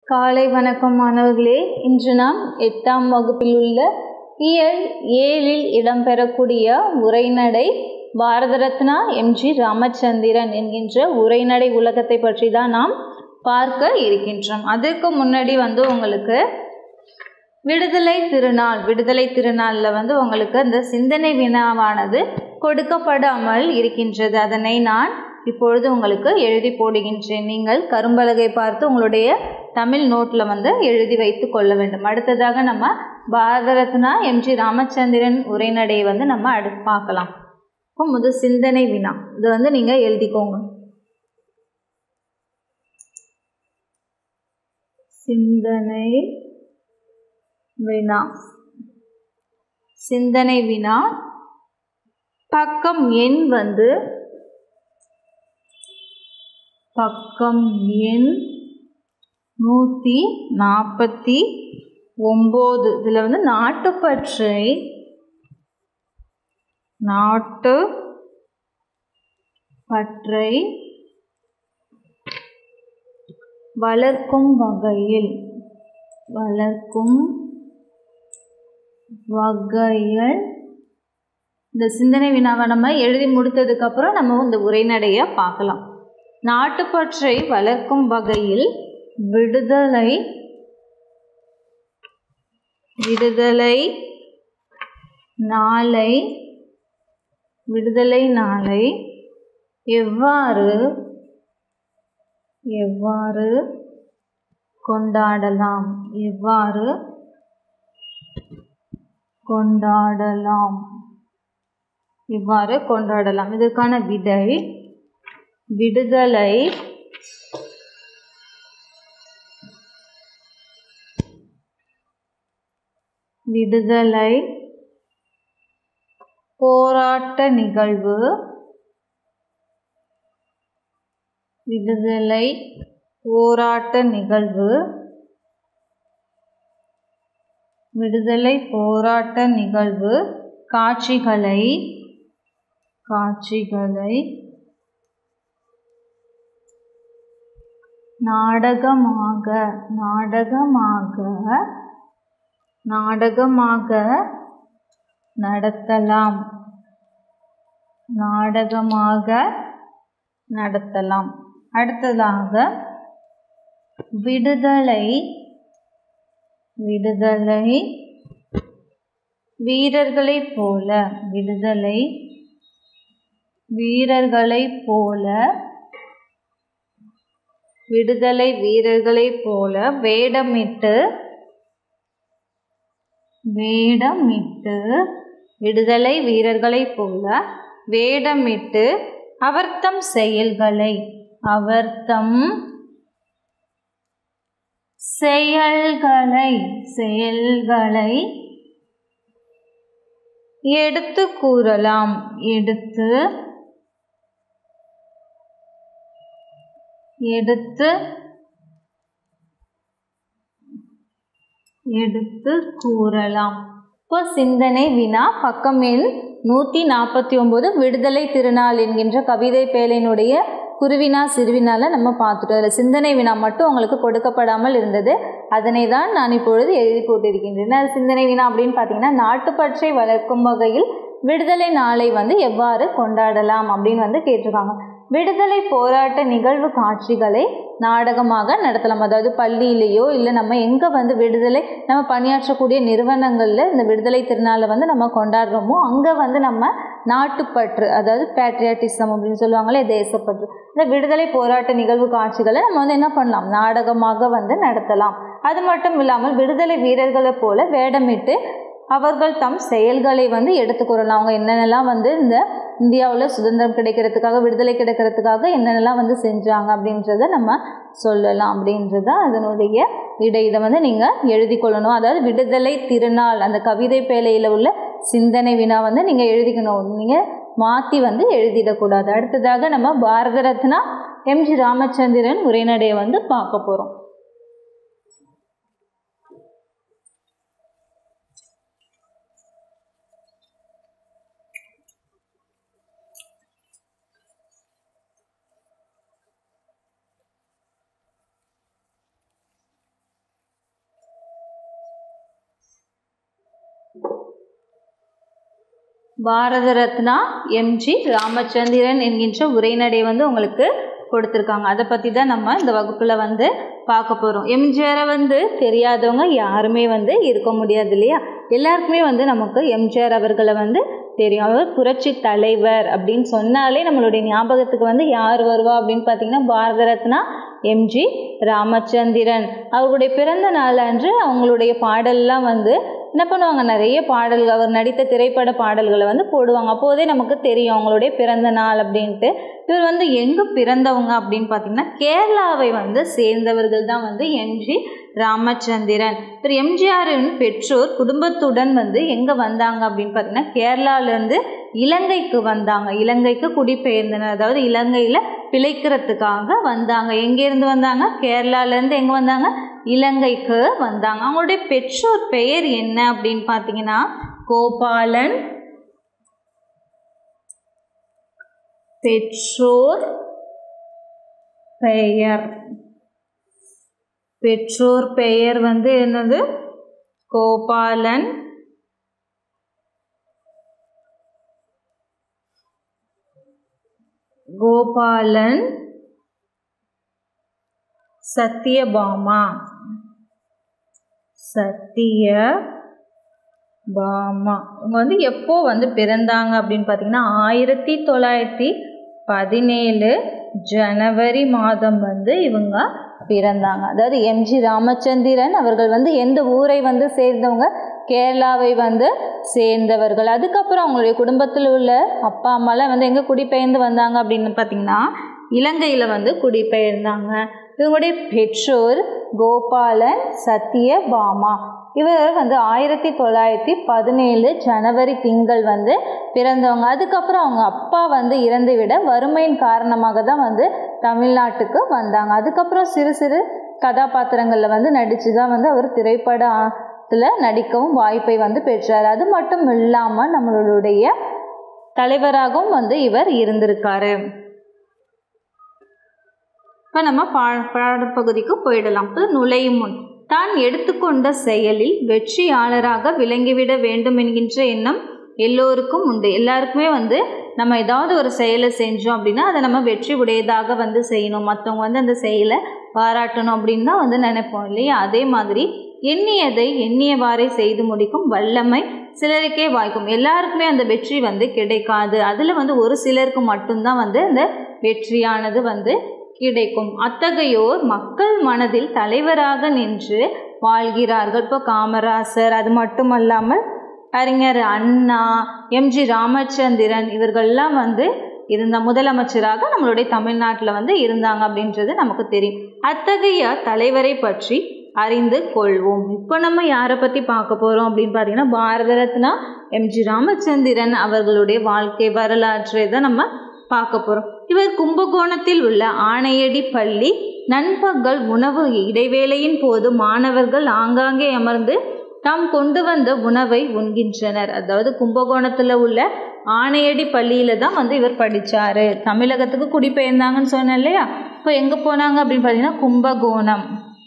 காலை வணக்கம் மாணவர்களே இன்று நாம் எட்டாம் வகுப்பில் உள்ள இயல் ஏழில் இடம்பெறக்கூடிய உரைநடை பாரத ரத்னா எம்ஜி ராமச்சந்திரன் என்கின்ற உரைநடை உலகத்தை பற்றி தான் நாம் பார்க்க இருக்கின்றோம் அதுக்கு முன்னாடி வந்து உங்களுக்கு விடுதலை திருநாள் விடுதலை திருநாளில் வந்து உங்களுக்கு அந்த சிந்தனை வினாவானது கொடுக்கப்படாமல் இருக்கின்றது அதனை நான் இப்பொழுது உங்களுக்கு எழுதி போடுகின்றேன் நீங்கள் கரும்பலகை பார்த்து உங்களுடைய தமிழ் நோட்டில் வந்து எழுதி வைத்து கொள்ள வேண்டும் அடுத்ததாக நம்ம பாரத ரத்னா எம்ஜி ராமச்சந்திரன் உரைநடையை வந்து நம்ம அடு பார்க்கலாம் இப்போ முதல் சிந்தனை வினா இது வந்து நீங்கள் எழுதிக்கோங்க சிந்தனை வினா சிந்தனை வினா பக்கம் எண் வந்து பக்கம் எண் நூற்றி நாற்பத்தி ஒம்பது இதில் வந்து நாட்டுப்பற்றை நாட்டு பற்றை வளர்க்கும் வகையில் வளர்க்கும் வகையில் இந்த சிந்தனை வினாவை நம்ம எழுதி முடித்ததுக்கப்புறம் நம்ம இந்த உரைநடையை பார்க்கலாம் நாட்டுப்பற்றை வளர்க்கும் வகையில் விடுதலை விடுதலை நாளை விடுதலை நாளை எவ்வாறு எவ்வாறு கொண்டாடலாம் எவ்வாறு கொண்டாடலாம் இவ்வாறு கொண்டாடலாம் இதற்கான விடை விடுதலை விடுதலை போராட்ட நிகழ்வு விடுதலை போராட்ட நிகழ்வு விடுதலை போராட்ட நிகழ்வு காட்சிகளை காட்சிகளை நாடகமாக நாடகமாக நாடகமாக நடத்தலாம் நாடகமாக நடத்தலாம் அடுத்ததாக விடுதலை விடுதலை வீரர்களைப் போல விடுதலை வீரர்களைப் போல விடுதலை வீரர்களைப் போல வேடமிட்டு வேடமிட்டு விடுதலை வீரர்களைப் போல வேடமிட்டு அவர்த்தம் செயல்களை அவர்த்தம் செயல்களை செயல்களை எடுத்து கூறலாம் எடுத்து எடுத்து எடுத்து கூறலாம் இப்போ சிந்தனை வினா பக்கம் எண் நூற்றி நாற்பத்தி ஒம்பது விடுதலை திருநாள் என்கின்ற கவிதை பேழையினுடைய குருவினா சிறுவினால நம்ம பார்த்துட்டோம் அதில் சிந்தனை வினா மட்டும் உங்களுக்கு கொடுக்கப்படாமல் இருந்தது அதனை தான் நான் இப்பொழுது எழுதி போட்டிருக்கின்றேன் அது சிந்தனை வினா அப்படின்னு பார்த்தீங்கன்னா நாட்டுப்பற்றை வளர்க்கும் வகையில் விடுதலை நாளை வந்து எவ்வாறு கொண்டாடலாம் அப்படின்னு வந்து கேட்டிருக்காங்க விடுதலை போராட்ட நிகழ்வு காட்சிகளை நாடகமாக நடத்தலாம் அதாவது பள்ளியிலேயோ இல்லை நம்ம எங்கே வந்து விடுதலை நம்ம பணியாற்றக்கூடிய நிறுவனங்களில் இந்த விடுதலை திருநாளை வந்து நம்ம கொண்டாடுறோமோ அங்கே வந்து நம்ம நாட்டுப்பற்று அதாவது பேட்ரியாட்டிசம் அப்படின்னு சொல்லுவாங்களே தேசப்பற்று இந்த விடுதலை போராட்ட நிகழ்வு காட்சிகளை நம்ம வந்து என்ன பண்ணலாம் நாடகமாக வந்து நடத்தலாம் அது மட்டும் இல்லாமல் விடுதலை வீரர்களை போல வேடமிட்டு அவர்கள் தம் செயல்களை வந்து எடுத்துக்கூறலாம் அவங்க என்னென்னலாம் வந்து இந்த இந்தியாவில் சுதந்திரம் கிடைக்கிறதுக்காக விடுதலை கிடைக்கிறதுக்காக என்னென்னலாம் வந்து செஞ்சாங்க அப்படின்றத நம்ம சொல்லலாம் அப்படின்றது தான் அதனுடைய விடை இதை வந்து நீங்கள் எழுதி கொள்ளணும் அதாவது விடுதலை திருநாள் அந்த கவிதை பேழையில் உள்ள சிந்தனை வினா வந்து நீங்கள் எழுதிக்கணும் நீங்கள் மாற்றி வந்து எழுதிடக்கூடாது அடுத்ததாக நம்ம பாரத ரத்னா எம்ஜி ராமச்சந்திரன் உரைநடையை வந்து பார்க்க போகிறோம் பாரத ரத்னா எம்ஜி ராமச்சந்திரன் என்கின்ற உரைநடை வந்து உங்களுக்கு கொடுத்துருக்காங்க அதை பற்றி தான் நம்ம இந்த வகுப்பில் வந்து பார்க்க போகிறோம் எம்ஜிஆரை வந்து தெரியாதவங்க யாருமே வந்து இருக்க முடியாது இல்லையா எல்லாருக்குமே வந்து நமக்கு எம்ஜிஆர் அவர்களை வந்து தெரியும் அவர் புரட்சி தலைவர் அப்படின்னு சொன்னாலே நம்மளுடைய ஞாபகத்துக்கு வந்து யார் வருவா அப்படின்னு பார்த்தீங்கன்னா பாரத ரத்னா எம்ஜி ராமச்சந்திரன் அவருடைய பிறந்த நாள் அன்று அவங்களுடைய பாடல்லாம் வந்து என்ன பண்ணுவாங்க நிறைய பாடல்கள் அவர் நடித்த திரைப்பட பாடல்களை வந்து போடுவாங்க அப்போதே நமக்கு தெரியும் அவங்களுடைய பிறந்த நாள் அப்படின்ட்டு இவர் வந்து எங்கே பிறந்தவங்க அப்படின்னு பார்த்தீங்கன்னா கேரளாவை வந்து சேர்ந்தவர்கள் தான் வந்து எம்ஜி ராமச்சந்திரன் இவர் எம்ஜிஆரின் பெற்றோர் குடும்பத்துடன் வந்து எங்கே வந்தாங்க அப்படின்னு பார்த்தீங்கன்னா கேரளாலேருந்து இலங்கைக்கு வந்தாங்க இலங்கைக்கு குடிபெயர்ந்தனர் அதாவது இலங்கையில் பிழைக்கிறதுக்காக வந்தாங்க எங்கேருந்து வந்தாங்க கேரளாலேருந்து எங்கே வந்தாங்க இலங்கைக்கு வந்தாங்க அவங்களுடைய பெற்றோர் பெயர் என்ன அப்படின்னு பார்த்தீங்கன்னா கோபாலன் பெற்றோர் பெயர் பெற்றோர் பெயர் வந்து என்னது கோபாலன் கோபாலன் சத்யபாமா சத்திய பாமா இவங்க வந்து எப்போ வந்து பிறந்தாங்க அப்படின்னு பார்த்தீங்கன்னா ஆயிரத்தி தொள்ளாயிரத்தி பதினேழு ஜனவரி மாதம் வந்து இவங்க பிறந்தாங்க அதாவது எம்ஜி ராமச்சந்திரன் அவர்கள் வந்து எந்த ஊரை வந்து சேர்ந்தவங்க கேரளாவை வந்து சேர்ந்தவர்கள் அதுக்கப்புறம் அவங்களுடைய குடும்பத்தில் உள்ள அப்பா அம்மாலாம் வந்து எங்கே குடிபெயர்ந்து வந்தாங்க அப்படின்னு பார்த்தீங்கன்னா இலங்கையில் வந்து குடிபெயர்ந்தாங்க இவங்களுடைய பெற்றோர் கோபாலன் சத்யபாமா இவர் வந்து ஆயிரத்தி தொள்ளாயிரத்தி பதினேழு ஜனவரி திங்கள் வந்து பிறந்தவங்க அதுக்கப்புறம் அவங்க அப்பா வந்து இறந்து விட வறுமையின் காரணமாக தான் வந்து தமிழ்நாட்டுக்கு வந்தாங்க அதுக்கப்புறம் சிறு சிறு கதாபாத்திரங்களில் வந்து நடித்து தான் வந்து அவர் திரைப்படத்தில் நடிக்கவும் வாய்ப்பை வந்து பெற்றார் அது மட்டும் இல்லாமல் நம்மளுடைய தலைவராகவும் வந்து இவர் இருந்திருக்காரு இப்போ நம்ம பா பாடப்பகுதிக்கு போயிடலாம் இப்போ நுழையும் முன் தான் எடுத்துக்கொண்ட செயலில் வெற்றியாளராக விளங்கிவிட வேண்டும் என்கின்ற எண்ணம் எல்லோருக்கும் உண்டு எல்லாருக்குமே வந்து நம்ம ஏதாவது ஒரு செயலை செஞ்சோம் அப்படின்னா அதை நம்ம வெற்றி உடையதாக வந்து செய்யணும் மற்றவங்க வந்து அந்த செயலை பாராட்டணும் அப்படின்னு தான் வந்து நினைப்போம் இல்லையா அதே மாதிரி எண்ணியதை எண்ணியவாறே செய்து முடிக்கும் வல்லமை சிலருக்கே வாய்க்கும் எல்லாருக்குமே அந்த வெற்றி வந்து கிடைக்காது அதில் வந்து ஒரு சிலருக்கு மட்டும்தான் வந்து அந்த வெற்றியானது வந்து கிடைக்கும் அத்தகையோர் மக்கள் மனதில் தலைவராக நின்று வாழ்கிறார்கள் இப்போ காமராசர் அது மட்டுமல்லாமல் அறிஞர் அண்ணா எம்ஜி ராமச்சந்திரன் இவர்கள்லாம் வந்து இருந்த முதலமைச்சராக நம்மளுடைய தமிழ்நாட்டில் வந்து இருந்தாங்க அப்படின்றது நமக்கு தெரியும் அத்தகைய தலைவரை பற்றி அறிந்து கொள்வோம் இப்போ நம்ம யாரை பற்றி பார்க்க போகிறோம் அப்படின்னு பார்த்தீங்கன்னா பாரத ரத்னா எம்ஜி ராமச்சந்திரன் அவர்களுடைய வாழ்க்கை வரலாற்றை தான் நம்ம பார்க்க போகிறோம் இவர் கும்பகோணத்தில் உள்ள ஆணையடி பள்ளி நண்பகல் உணவு இடைவேளையின் போது மாணவர்கள் ஆங்காங்கே அமர்ந்து தாம் கொண்டு வந்த உணவை உண்கின்றனர் அதாவது கும்பகோணத்தில் உள்ள ஆணையடி பள்ளியில் தான் வந்து இவர் படித்தார் தமிழகத்துக்கு குடிபெயர்ந்தாங்கன்னு சொன்னேன் இல்லையா இப்போ எங்கே போனாங்க அப்படின்னு பார்த்தீங்கன்னா கும்பகோணம்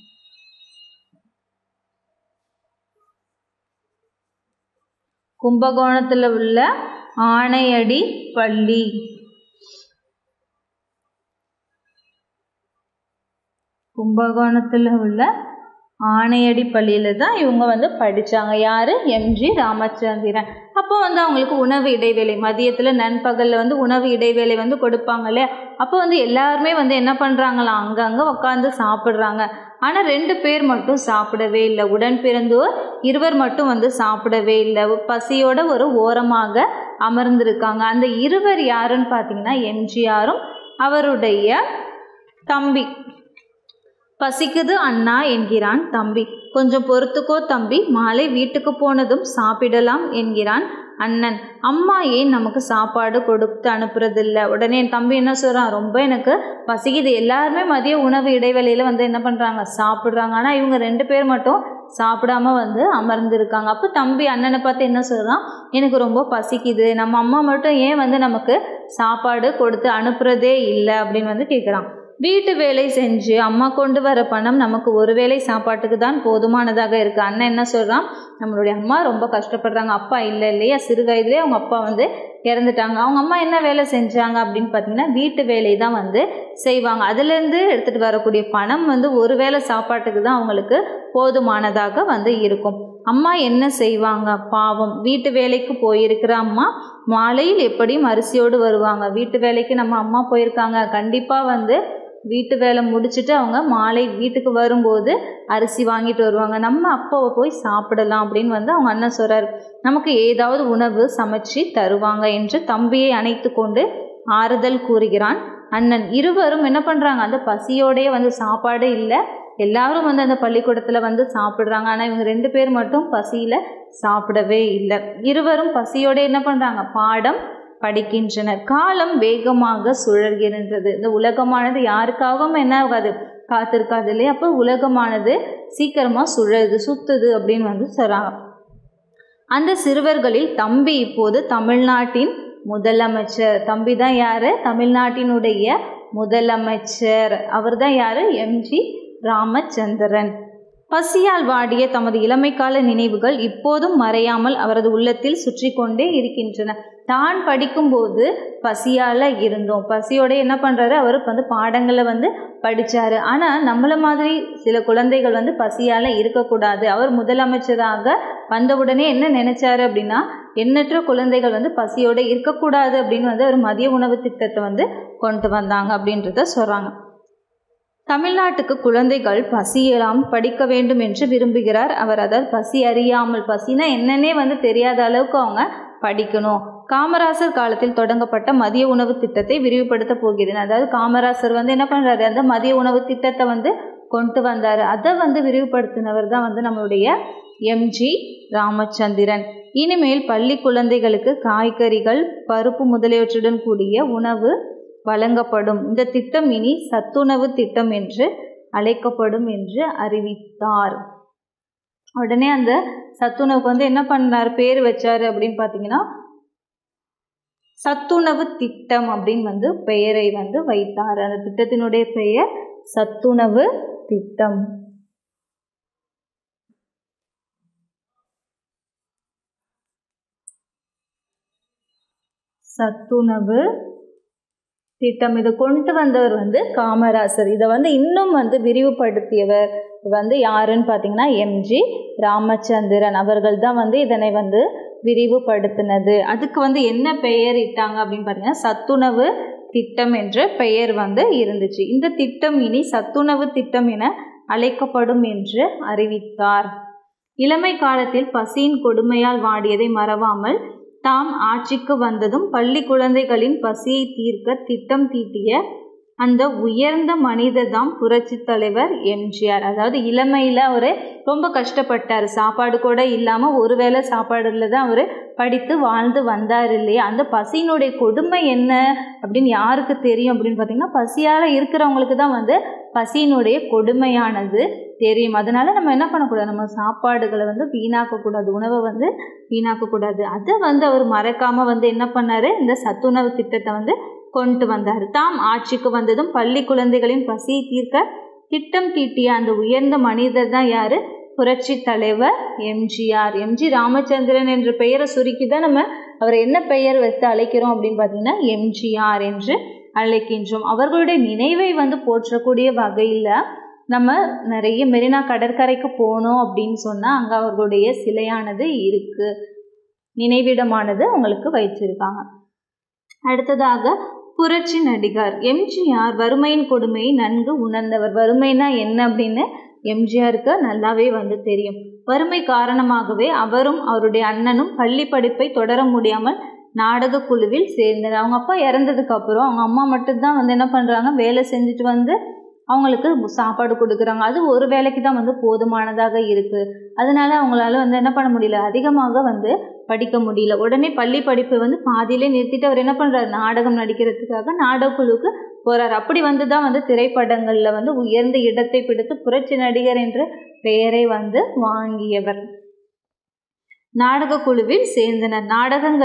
கும்பகோணத்தில் உள்ள ஆணையடி பள்ளி கும்பகோணத்தில் உள்ள ஆணையடி பள்ளியில் தான் இவங்க வந்து படித்தாங்க யார் எம்ஜி ராமச்சந்திரன் அப்போ வந்து அவங்களுக்கு உணவு இடைவேளை மதியத்தில் நண்பகலில் வந்து உணவு இடைவேளை வந்து கொடுப்பாங்க இல்லையா அப்போ வந்து எல்லாருமே வந்து என்ன பண்ணுறாங்களாம் அங்கங்கே உட்காந்து சாப்பிட்றாங்க ஆனால் ரெண்டு பேர் மட்டும் சாப்பிடவே இல்லை உடன் பிறந்தோர் இருவர் மட்டும் வந்து சாப்பிடவே இல்லை பசியோட ஒரு ஓரமாக அமர்ந்திருக்காங்க அந்த இருவர் யாருன்னு பார்த்தீங்கன்னா எம்ஜிஆரும் அவருடைய தம்பி பசிக்குது அண்ணா என்கிறான் தம்பி கொஞ்சம் பொறுத்துக்கோ தம்பி மாலை வீட்டுக்கு போனதும் சாப்பிடலாம் என்கிறான் அண்ணன் அம்மா ஏன் நமக்கு சாப்பாடு கொடுத்து அனுப்புறதில்ல உடனே என் தம்பி என்ன சொல்கிறான் ரொம்ப எனக்கு பசிக்குது எல்லாருமே மதிய உணவு இடைவெளியில் வந்து என்ன பண்ணுறாங்க சாப்பிட்றாங்க ஆனால் இவங்க ரெண்டு பேர் மட்டும் சாப்பிடாம வந்து அமர்ந்திருக்காங்க அப்போ தம்பி அண்ணனை பார்த்து என்ன சொல்கிறான் எனக்கு ரொம்ப பசிக்குது நம்ம அம்மா மட்டும் ஏன் வந்து நமக்கு சாப்பாடு கொடுத்து அனுப்புகிறதே இல்லை அப்படின்னு வந்து கேட்குறான் வீட்டு வேலை செஞ்சு அம்மா கொண்டு வர பணம் நமக்கு ஒரு வேளை சாப்பாட்டுக்கு தான் போதுமானதாக இருக்குது அண்ணன் என்ன சொல்கிறான் நம்மளுடைய அம்மா ரொம்ப கஷ்டப்படுறாங்க அப்பா இல்லை இல்லையா சிறு வயதுலேயே அவங்க அப்பா வந்து இறந்துட்டாங்க அவங்க அம்மா என்ன வேலை செஞ்சாங்க அப்படின்னு பார்த்தீங்கன்னா வீட்டு வேலை தான் வந்து செய்வாங்க அதுலேருந்து எடுத்துகிட்டு வரக்கூடிய பணம் வந்து ஒரு வேளை சாப்பாட்டுக்கு தான் அவங்களுக்கு போதுமானதாக வந்து இருக்கும் அம்மா என்ன செய்வாங்க பாவம் வீட்டு வேலைக்கு போயிருக்கிற அம்மா மாலையில் எப்படியும் அரிசியோடு வருவாங்க வீட்டு வேலைக்கு நம்ம அம்மா போயிருக்காங்க கண்டிப்பாக வந்து வீட்டு வேலை முடிச்சுட்டு அவங்க மாலை வீட்டுக்கு வரும்போது அரிசி வாங்கிட்டு வருவாங்க நம்ம அப்பாவை போய் சாப்பிடலாம் அப்படின்னு வந்து அவங்க அண்ணன் சொல்கிறார் நமக்கு ஏதாவது உணவு சமைச்சு தருவாங்க என்று தம்பியை அணைத்து கொண்டு ஆறுதல் கூறுகிறான் அண்ணன் இருவரும் என்ன பண்ணுறாங்க அந்த பசியோடையே வந்து சாப்பாடு இல்லை எல்லாரும் வந்து அந்த பள்ளிக்கூடத்தில் வந்து சாப்பிட்றாங்க ஆனால் இவங்க ரெண்டு பேர் மட்டும் பசியில் சாப்பிடவே இல்லை இருவரும் பசியோட என்ன பண்ணுறாங்க பாடம் படிக்கின்றனர் காலம் வேகமாக சுழல்கின்றது இந்த உலகமானது யாருக்காகவும் என்ன ஆகாது காத்திருக்காது இல்லையா அப்போ உலகமானது சீக்கிரமாக சுழலுது சுத்துது அப்படின்னு வந்து சொல்கிறாங்க அந்த சிறுவர்களில் தம்பி இப்போது தமிழ்நாட்டின் முதலமைச்சர் தம்பி தான் யார் தமிழ்நாட்டினுடைய முதலமைச்சர் அவர் தான் யார் எம்ஜி ராமச்சந்திரன் பசியால் வாடிய தமது இளமைக்கால நினைவுகள் இப்போதும் மறையாமல் அவரது உள்ளத்தில் சுற்றி கொண்டே இருக்கின்றன தான் படிக்கும்போது பசியால் இருந்தோம் பசியோட என்ன பண்ணுறாரு அவர் வந்து பாடங்களை வந்து படித்தார் ஆனால் நம்மளை மாதிரி சில குழந்தைகள் வந்து பசியால் இருக்கக்கூடாது அவர் முதலமைச்சராக வந்தவுடனே என்ன நினைச்சாரு அப்படின்னா எண்ணற்ற குழந்தைகள் வந்து பசியோடு இருக்கக்கூடாது அப்படின்னு வந்து அவர் மதிய உணவு திட்டத்தை வந்து கொண்டு வந்தாங்க அப்படின்றத சொல்கிறாங்க தமிழ்நாட்டுக்கு குழந்தைகள் பசியெல்லாம் படிக்க வேண்டும் என்று விரும்புகிறார் அவர் அதாவது பசி அறியாமல் பசினா என்னன்னே வந்து தெரியாத அளவுக்கு அவங்க படிக்கணும் காமராசர் காலத்தில் தொடங்கப்பட்ட மதிய உணவு திட்டத்தை விரிவுபடுத்த போகிறேன் அதாவது காமராசர் வந்து என்ன பண்ணுறாரு அந்த மதிய உணவு திட்டத்தை வந்து கொண்டு வந்தார் அதை வந்து விரிவுபடுத்தினவர் தான் வந்து நம்மளுடைய எம்ஜி ராமச்சந்திரன் இனிமேல் பள்ளி குழந்தைகளுக்கு காய்கறிகள் பருப்பு முதலியவற்றுடன் கூடிய உணவு வழங்கப்படும் இந்த திட்டம் இனி சத்துணவு திட்டம் என்று அழைக்கப்படும் என்று அறிவித்தார் உடனே அந்த சத்துணவுக்கு வந்து என்ன பண்ணார் பேர் வச்சார் அப்படின்னு பார்த்தீங்கன்னா சத்துணவு திட்டம் அப்படின்னு வந்து பெயரை வந்து வைத்தார் அந்த திட்டத்தினுடைய பெயர் சத்துணவு திட்டம் சத்துணவு திட்டம் இதை கொண்டு வந்தவர் வந்து காமராசர் இதை வந்து இன்னும் வந்து விரிவுபடுத்தியவர் வந்து யாருன்னு பார்த்தீங்கன்னா எம்ஜி ராமச்சந்திரன் அவர்கள் தான் வந்து இதனை வந்து விரிவுபடுத்தினது அதுக்கு வந்து என்ன பெயர் இட்டாங்க அப்படின்னு பார்த்தீங்கன்னா சத்துணவு திட்டம் என்ற பெயர் வந்து இருந்துச்சு இந்த திட்டம் இனி சத்துணவு திட்டம் என அழைக்கப்படும் என்று அறிவித்தார் இளமை காலத்தில் பசியின் கொடுமையால் வாடியதை மறவாமல் தாம் ஆட்சிக்கு வந்ததும் பள்ளி குழந்தைகளின் பசியை தீர்க்க திட்டம் தீட்டிய அந்த உயர்ந்த மனிதர் தான் புரட்சி தலைவர் எம்ஜிஆர் அதாவது இளமையில் அவர் ரொம்ப கஷ்டப்பட்டார் சாப்பாடு கூட இல்லாமல் ஒரு வேளை சாப்பாடுல தான் அவர் படித்து வாழ்ந்து வந்தார் இல்லையா அந்த பசியினுடைய கொடுமை என்ன அப்படின்னு யாருக்கு தெரியும் அப்படின்னு பார்த்தீங்கன்னா பசியால் இருக்கிறவங்களுக்கு தான் வந்து பசியினுடைய கொடுமையானது தெரியும் அதனால நம்ம என்ன பண்ணக்கூடாது நம்ம சாப்பாடுகளை வந்து வீணாக்கக்கூடாது உணவை வந்து வீணாக்கக்கூடாது அதை வந்து அவர் மறக்காமல் வந்து என்ன பண்ணார் இந்த சத்துணவு திட்டத்தை வந்து கொண்டு வந்தார் தாம் ஆட்சிக்கு வந்ததும் பள்ளி குழந்தைகளின் பசியை தீர்க்க திட்டம் தீட்டிய அந்த உயர்ந்த மனிதர் தான் யார் புரட்சி தலைவர் எம்ஜிஆர் எம்ஜி ராமச்சந்திரன் என்ற பெயரை சுருக்கி தான் நம்ம அவரை என்ன பெயர் வைத்து அழைக்கிறோம் அப்படின்னு பார்த்தீங்கன்னா எம்ஜிஆர் என்று அழைக்கின்றோம் அவர்களுடைய நினைவை வந்து போற்றக்கூடிய வகையில் நம்ம நிறைய மெரினா கடற்கரைக்கு போனோம் அப்படின்னு சொன்னால் அங்கே அவர்களுடைய சிலையானது இருக்குது நினைவிடமானது அவங்களுக்கு வைச்சிருக்காங்க அடுத்ததாக புரட்சி நடிகர் எம்ஜிஆர் வறுமையின் கொடுமையை நன்கு உணர்ந்தவர் வறுமைனா என்ன அப்படின்னு எம்ஜிஆருக்கு நல்லாவே வந்து தெரியும் வறுமை காரணமாகவே அவரும் அவருடைய அண்ணனும் பள்ளி படிப்பை தொடர முடியாமல் நாடக குழுவில் சேர்ந்தனர் அவங்க அப்பா இறந்ததுக்கு அப்புறம் அவங்க அம்மா மட்டும்தான் வந்து என்ன பண்ணுறாங்க வேலை செஞ்சுட்டு வந்து அவங்களுக்கு சாப்பாடு கொடுக்குறாங்க அது ஒரு வேலைக்கு தான் வந்து போதுமானதாக இருக்குது அதனால அவங்களால வந்து என்ன பண்ண முடியல அதிகமாக வந்து படிக்க முடியல உடனே பள்ளி படிப்பை வந்து பாதியிலே நிறுத்திட்டு அவர் என்ன பண்ணுறாரு நாடகம் நடிக்கிறதுக்காக நாடகக்குழுவுக்கு போகிறார் அப்படி வந்து தான் வந்து திரைப்படங்களில் வந்து உயர்ந்த இடத்தை பிடித்து புரட்சி நடிகர் என்ற பெயரை வந்து வாங்கியவர் நாடக குழுவில் சேர்ந்தனர் நாடகங்களில்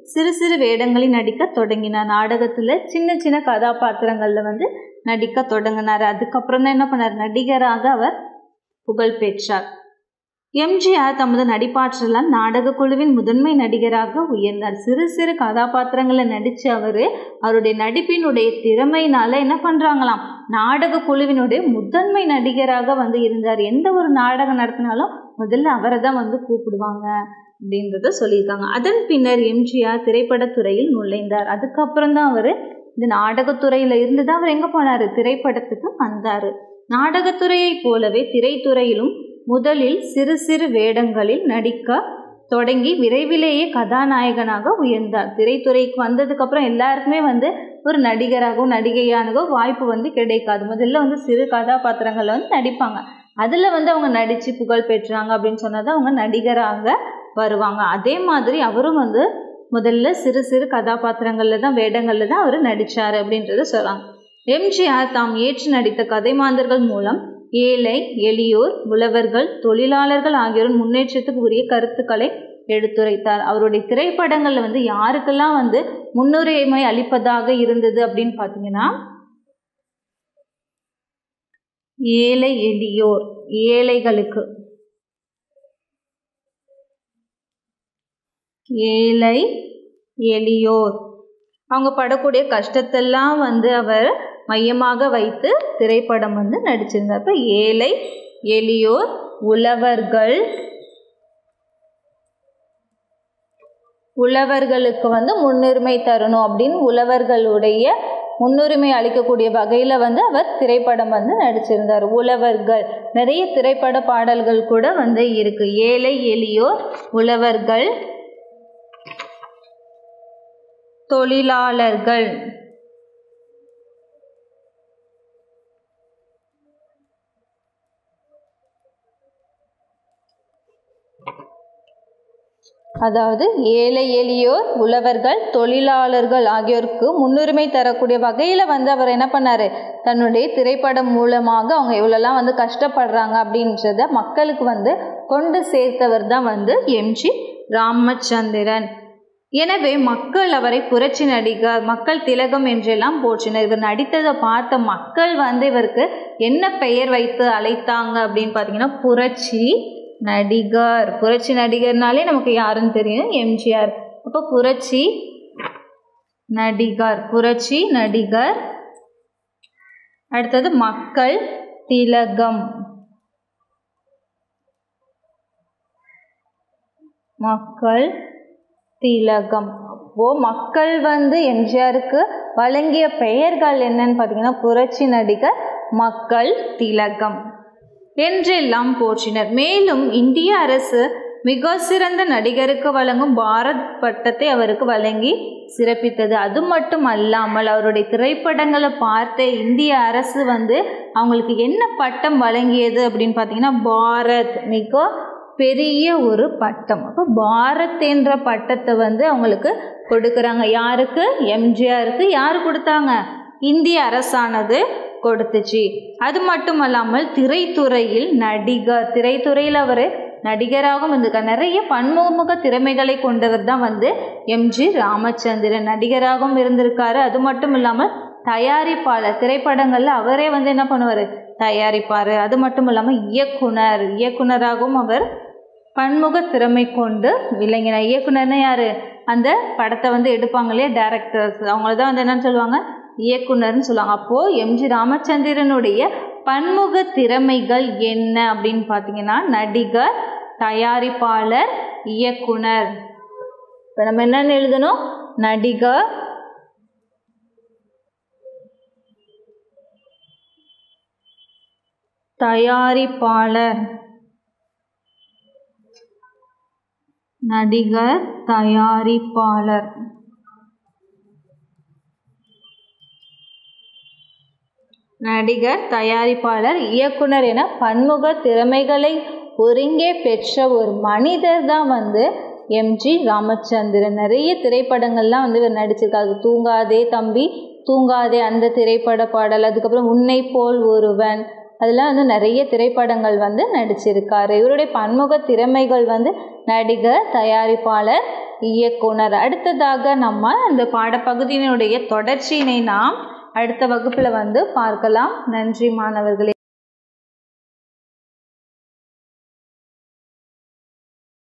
சிறு சிறு வேடங்களில் நடிக்க தொடங்கினார் நாடகத்தில் சின்ன சின்ன கதாபாத்திரங்களில் வந்து நடிக்க தொடங்கினார் அதுக்கப்புறம் தான் என்ன பண்ணார் நடிகராக அவர் புகழ் பெற்றார் எம்ஜிஆர் தமது நடிப்பாற்றலால் நாடக குழுவின் முதன்மை நடிகராக உயர்ந்தார் சிறு சிறு கதாபாத்திரங்களை நடித்த அவர் அவருடைய நடிப்பினுடைய திறமையினால என்ன பண்ணுறாங்களாம் நாடக குழுவினுடைய முதன்மை நடிகராக வந்து இருந்தார் எந்த ஒரு நாடகம் நடத்தினாலும் முதல்ல அவரை தான் வந்து கூப்பிடுவாங்க அப்படின்றத சொல்லியிருக்காங்க அதன் பின்னர் எம்ஜிஆர் திரைப்படத்துறையில் நுழைந்தார் அதுக்கப்புறம் தான் அவர் இந்த நாடகத்துறையில் இருந்து தான் அவர் எங்கே போனார் திரைப்படத்துக்கு வந்தார் நாடகத்துறையைப் போலவே திரைத்துறையிலும் முதலில் சிறு சிறு வேடங்களில் நடிக்க தொடங்கி விரைவிலேயே கதாநாயகனாக உயர்ந்தார் திரைத்துறைக்கு வந்ததுக்கப்புறம் எல்லாருக்குமே வந்து ஒரு நடிகராகவோ நடிகையானவோ வாய்ப்பு வந்து கிடைக்காது முதல்ல வந்து சிறு கதாபாத்திரங்களில் வந்து நடிப்பாங்க அதில் வந்து அவங்க நடித்து புகழ் பெற்றாங்க அப்படின்னு சொன்னால் தான் அவங்க நடிகராக வருவாங்க அதே மாதிரி அவரும் வந்து முதல்ல சிறு சிறு கதாபாத்திரங்களில் தான் வேடங்களில் தான் அவர் நடித்தார் அப்படின்றத சொல்லலாம் எம்ஜிஆர் தாம் ஏற்று நடித்த கதைமாந்தர்கள் மூலம் ஏழை எளியோர் உழவர்கள் தொழிலாளர்கள் ஆகியோரின் முன்னேற்றத்துக்கு உரிய கருத்துக்களை எடுத்துரைத்தார் அவருடைய திரைப்படங்களில் வந்து யாருக்கெல்லாம் வந்து முன்னுரிமை அளிப்பதாக இருந்தது அப்படின்னு பார்த்தீங்கன்னா ஏழை எளியோர் ஏழைகளுக்கு ஏழை எளியோர் அவங்க படக்கூடிய கஷ்டத்தெல்லாம் வந்து அவர் மையமாக வைத்து திரைப்படம் வந்து நடிச்சிருந்தார் இப்போ ஏழை எளியோர் உழவர்கள் உழவர்களுக்கு வந்து முன்னுரிமை தரணும் அப்படின்னு உழவர்களுடைய முன்னுரிமை அளிக்கக்கூடிய வகையில் வந்து அவர் திரைப்படம் வந்து நடிச்சிருந்தார் உழவர்கள் நிறைய திரைப்பட பாடல்கள் கூட வந்து இருக்கு ஏழை எளியோர் உழவர்கள் தொழிலாளர்கள் அதாவது ஏழை எளியோர் உழவர்கள் தொழிலாளர்கள் ஆகியோருக்கு முன்னுரிமை தரக்கூடிய வகையில் வந்து அவர் என்ன பண்ணார் தன்னுடைய திரைப்படம் மூலமாக அவங்க எவ்வளோலாம் வந்து கஷ்டப்படுறாங்க அப்படின்றத மக்களுக்கு வந்து கொண்டு சேர்த்தவர் தான் வந்து எம்ஜி ராமச்சந்திரன் எனவே மக்கள் அவரை புரட்சி நடிகர் மக்கள் திலகம் என்றெல்லாம் போற்றினர் இவர் நடித்ததை பார்த்த மக்கள் வந்து இவருக்கு என்ன பெயர் வைத்து அழைத்தாங்க அப்படின்னு பார்த்தீங்கன்னா புரட்சி நடிகர் புரட்சி நடிகர்னாலே நமக்கு யாருன்னு தெரியும் எம்ஜிஆர் அப்போ புரட்சி நடிகர் புரட்சி நடிகர் அடுத்தது மக்கள் திலகம் மக்கள் திலகம் அப்போ மக்கள் வந்து எம்ஜிஆருக்கு வழங்கிய பெயர்கள் என்னன்னு பார்த்தீங்கன்னா புரட்சி நடிகர் மக்கள் திலகம் என்றெல்லாம் போற்றினர் மேலும் இந்திய அரசு மிக சிறந்த நடிகருக்கு வழங்கும் பாரத் பட்டத்தை அவருக்கு வழங்கி சிறப்பித்தது அது மட்டும் அல்லாமல் அவருடைய திரைப்படங்களை பார்த்த இந்திய அரசு வந்து அவங்களுக்கு என்ன பட்டம் வழங்கியது அப்படின்னு பார்த்தீங்கன்னா பாரத் மிக பெரிய ஒரு பட்டம் அப்போ பாரத் என்ற பட்டத்தை வந்து அவங்களுக்கு கொடுக்குறாங்க யாருக்கு எம்ஜிஆருக்கு யார் கொடுத்தாங்க இந்திய அரசானது கொடுத்துச்சு அது மட்டும் அல்லாமல் திரைத்துறையில் நடிகர் திரைத்துறையில் அவர் நடிகராகவும் இருந்திருக்கார் நிறைய பன்முக திறமைகளை கொண்டவர் தான் வந்து எம்ஜி ராமச்சந்திரன் நடிகராகவும் இருந்திருக்காரு அது மட்டும் இல்லாமல் தயாரிப்பாளர் திரைப்படங்களில் அவரே வந்து என்ன பண்ணுவார் தயாரிப்பார் அது மட்டும் இல்லாமல் இயக்குனர் இயக்குனராகவும் அவர் பன்முக திறமை கொண்டு விளங்கினார் இயக்குனர்னா யார் அந்த படத்தை வந்து எடுப்பாங்க இல்லையா டேரக்டர்ஸ் அவங்கள தான் வந்து என்னன்னு சொல்லுவாங்க இயக்குனர்னு சொல்லுவாங்க அப்போது எம்ஜி ராமச்சந்திரனுடைய பன்முக திறமைகள் என்ன அப்படின்னு பார்த்தீங்கன்னா நடிகர் தயாரிப்பாளர் இயக்குனர் இப்போ நம்ம என்னென்னு எழுதணும் நடிகர் தயாரிப்பாளர் நடிகர் தயாரிப்பாளர் நடிகர் தயாரிப்பாளர் இயக்குனர் என பன்முக திறமைகளை ஒருங்கே பெற்ற ஒரு மனிதர் தான் வந்து எம்ஜி ராமச்சந்திரன் நிறைய திரைப்படங்கள்லாம் வந்து இவர் நடிச்சிருக்காரு தூங்காதே தம்பி தூங்காதே அந்த திரைப்பட பாடல் அதுக்கப்புறம் உன்னை போல் ஒருவன் அதில் வந்து நிறைய திரைப்படங்கள் வந்து நடிச்சிருக்காரு இவருடைய பன்முக திறமைகள் வந்து நடிகர் தயாரிப்பாளர் இயக்குனர் அடுத்ததாக நம்ம இந்த பாடப்பகுதியினுடைய தொடர்ச்சியினை நாம் அடுத்த வகுப்பில் வந்து பார்க்கலாம் நன்றி மாணவர்களே